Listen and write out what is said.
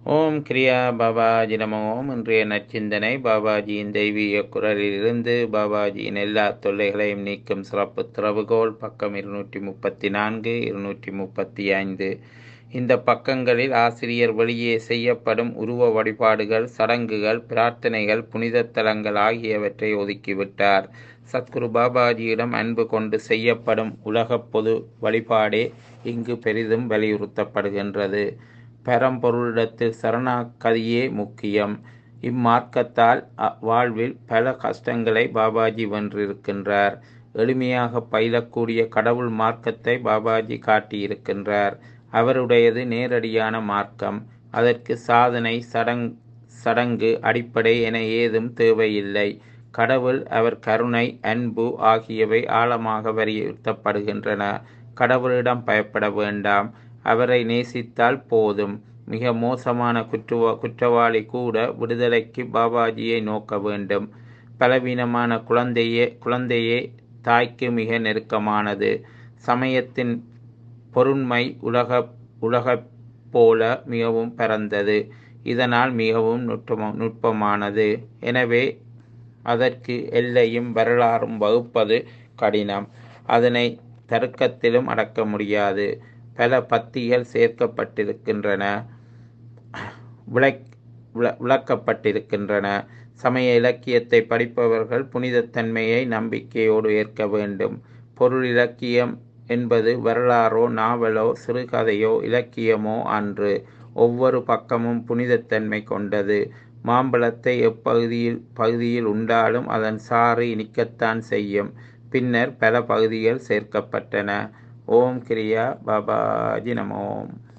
ஓம் கிரியா பாபாஜி நம ஓம் இன்றைய நற்சிந்தனை பாபாஜியின் தெய்வீக குரலிலிருந்து பாபாஜியின் எல்லா தொல்லைகளையும் நீக்கும் சிறப்பு திறவுகோல் பக்கம் இருநூற்றி முப்பத்தி நான்கு இருநூற்றி முப்பத்தி ஐந்து இந்த பக்கங்களில் ஆசிரியர் வெளியே செய்யப்படும் உருவ வழிபாடுகள் சடங்குகள் பிரார்த்தனைகள் புனித தலங்கள் ஆகியவற்றை ஒதுக்கிவிட்டார் சத்குரு பாபாஜியிடம் அன்பு கொண்டு செய்யப்படும் உலகப் பொது வழிபாடே இங்கு பெரிதும் வலியுறுத்தப்படுகின்றது பரம்பொருளிடத்தில் சரணாகதியே முக்கியம் இம்மார்க்கத்தால் வாழ்வில் பல கஷ்டங்களை பாபாஜி வென்றிருக்கின்றார் எளிமையாக பயிலக்கூடிய கடவுள் மார்க்கத்தை பாபாஜி காட்டியிருக்கின்றார் அவருடையது நேரடியான மார்க்கம் அதற்கு சாதனை சடங் சடங்கு அடிப்படை என ஏதும் தேவையில்லை கடவுள் அவர் கருணை அன்பு ஆகியவை ஆழமாக வலியுறுத்தப்படுகின்றன கடவுளிடம் பயப்பட வேண்டாம் அவரை நேசித்தால் போதும் மிக மோசமான குற்றவா குற்றவாளி கூட விடுதலைக்கு பாபாஜியை நோக்க வேண்டும் பலவீனமான குழந்தையே குழந்தையே தாய்க்கு மிக நெருக்கமானது சமயத்தின் பொருண்மை உலக உலகப் போல மிகவும் பரந்தது இதனால் மிகவும் நுட்ப நுட்பமானது எனவே அதற்கு எல்லையும் வரலாறும் வகுப்பது கடினம் அதனை தருக்கத்திலும் அடக்க முடியாது பல பத்திகள் சேர்க்கப்பட்டிருக்கின்றன விளக் விளக்கப்பட்டிருக்கின்றன சமய இலக்கியத்தை படிப்பவர்கள் புனிதத்தன்மையை நம்பிக்கையோடு ஏற்க வேண்டும் பொருள் இலக்கியம் என்பது வரலாறோ நாவலோ சிறுகதையோ இலக்கியமோ அன்று ஒவ்வொரு பக்கமும் புனிதத்தன்மை கொண்டது மாம்பழத்தை எப்பகுதியில் பகுதியில் உண்டாலும் அதன் சாறு இனிக்கத்தான் செய்யும் பின்னர் பல பகுதிகள் சேர்க்கப்பட்டன ஓம் கிரியா பாபாஜி நமோம்